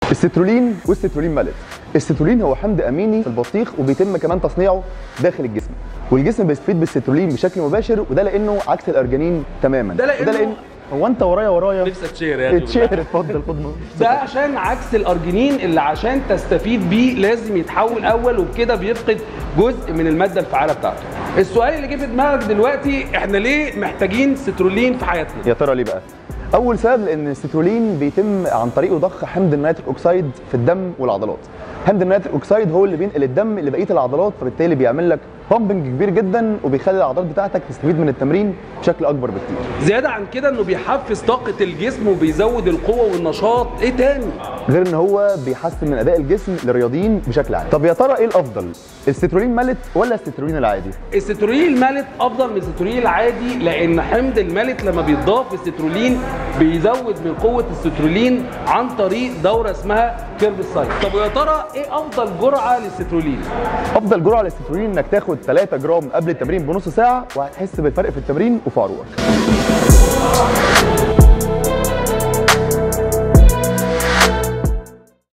السترولين والسترولين مالت السترولين هو حمض اميني في البطيخ وبيتم كمان تصنيعه داخل الجسم والجسم بيستفيد بالسترولين بشكل مباشر وده لانه عكس الارجانين تماما ده لأنه- وده لان هو انت ورايا ورايا نفسك تشير يا أخي اتشير اتفضل خد معاك. ده عشان عكس الارجينين اللي عشان تستفيد بيه لازم يتحول اول وبكده بيفقد جزء من الماده الفعاله بتاعته السؤال اللي جه في دماغك دلوقتي احنا ليه محتاجين سترولين في حياتنا يا ترى ليه بقى؟ أول سبب لأن السترولين بيتم عن طريقه ضخ حمض النيتريك أوكسيد في الدم والعضلات. حمض النيتريك أوكسيد هو اللي بينقل الدم لبقية العضلات فبالتالي بيعمل لك بامبنج كبير جدا وبيخلي العضلات بتاعتك تستفيد من التمرين بشكل أكبر بكتير. زياده عن كده انه بيحفز طاقه الجسم وبيزود القوه والنشاط ايه تاني غير ان هو بيحسن من اداء الجسم للرياضيين بشكل عام. طب يا ترى ايه الافضل؟ السترولين مالت ولا السترولين العادي؟ السترولين المالت افضل من السترولين العادي لان حمض المالت لما بيتضاف السترولين بيزود من قوه السترولين عن طريق دوره اسمها كيربسايد طب ويا ترى ايه افضل جرعه للسترولين افضل جرعه للسترولين انك تاخد 3 جرام قبل التمرين بنص ساعه وهتحس بالفرق في التمرين وفي عروقك.